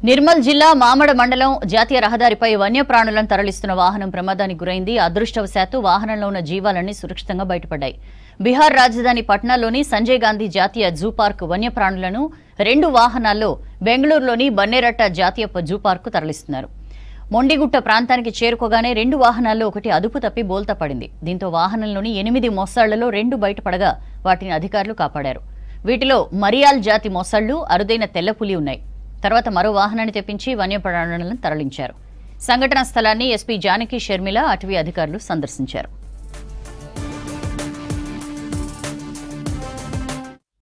నిర్మల్ జిల్లా మామడ మండలం జాతీయ రహదారిపై వన్యప్రాణులను తరలిస్తున్న వాహనం ప్రమాదానికి గురైంది అదృష్టవశాత్తు వాహనంలో ఉన్న జీవాలన్నీ సురక్షితంగా బయటపడ్డాయి బీహార్ రాజధాని పట్నాలోని సంజయ్ గాంధీ జాతీయ జూ పార్క్ వన్యప్రాణులను రెండు వాహనాల్లో బెంగళూరులోని బన్నేరట్ట జాతీయ జూ పార్కు తరలిస్తున్నారు మొండిగుట్ట ప్రాంతానికి చేరుకోగానే రెండు వాహనాల్లో ఒకటి అదుపు తప్పి బోల్తా పడింది దీంతో వాహనంలోని ఎనిమిది మొసళ్లలో రెండు బయటపడగా వాటిని అధికారులు కాపాడారు వీటిలో మరియాల్ జాతి మొసళ్లు అరుదైన తెల్లపులి ఉన్నాయి తర్వాత మరో వాహనాన్ని తెప్పించి వన్యప్రాణులను తరలించారు సంఘటనా స్థలాన్ని ఎస్పీ జానకి షర్మిల అటవీ అధికారులు సందర్శించారు